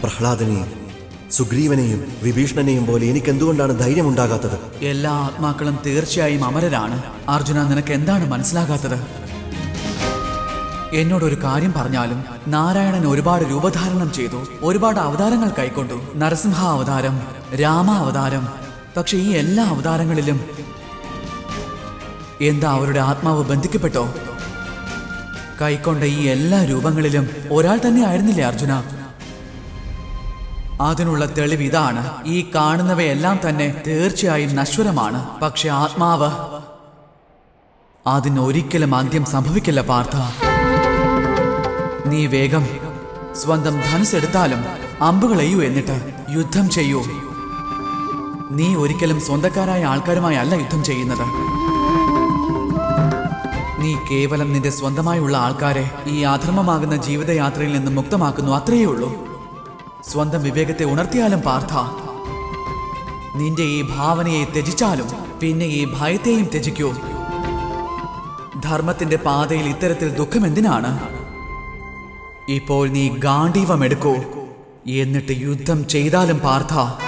പ്രഹ്ലാദനെയും സുഗ്രീവനെയും വിഭീഷണനെയും പോലെ എനിക്ക് എന്തുകൊണ്ടാണ് ധൈര്യമുണ്ടാകാത്തത് എല്ലാ ആത്മാക്കളും തീർച്ചയായും അമരരാണ് അർജുന നിനക്ക് എന്താണ് മനസ്സിലാകാത്തത് എന്നോടൊരു കാര്യം പറഞ്ഞാലും നാരായണൻ ഒരുപാട് രൂപധാരണം ചെയ്തു ഒരുപാട് അവതാരങ്ങൾ കൈക്കൊണ്ടു നരസിംഹ അവതാരം രാമ അവതാരം പക്ഷെ ഈ എല്ലാ അവതാരങ്ങളിലും എന്താ അവരുടെ ആത്മാവ് ബന്ധിക്കപ്പെട്ടോ കൈക്കൊണ്ട ഈ എല്ലാ രൂപങ്ങളിലും ഒരാൾ തന്നെ ആയിരുന്നില്ലേ അർജുന അതിനുള്ള തെളിവ് ഇതാണ് ഈ കാണുന്നവയെല്ലാം തന്നെ തീർച്ചയായും നശ്വരമാണ് പക്ഷെ ആത്മാവ് അതിനൊരിക്കലും അന്ത്യം സംഭവിക്കില്ല പാർത്ഥ നീ വേഗം സ്വന്തം ധനുസെടുത്താലും അമ്പുകൾ എയ്യൂ എന്നിട്ട് യുദ്ധം ചെയ്യൂ നീ ഒരിക്കലും സ്വന്തക്കാരായ ആൾക്കാരുമായി അല്ല യുദ്ധം ചെയ്യുന്നത് നീ കേവലം നിന്റെ സ്വന്തമായുള്ള ആൾക്കാരെ ഈ അധർമ്മമാകുന്ന ജീവിതയാത്രയിൽ നിന്ന് മുക്തമാക്കുന്നു അത്രയേ ഉള്ളൂ സ്വന്തം വിവേകത്തെ ഉണർത്തിയാലും പാർത്ഥ നിന്റെ ഈ ഭാവനയെ ത്യജിച്ചാലും പിന്നെ ഈ ഭയത്തെയും ത്യജിക്കൂ ധർമ്മത്തിന്റെ പാതയിൽ ഇത്തരത്തിൽ ദുഃഖം എന്തിനാണ് ഇപ്പോൾ നീ ഗാന്ധീവം എടുക്കൂ എന്നിട്ട് യുദ്ധം ചെയ്താലും പാർത്ഥ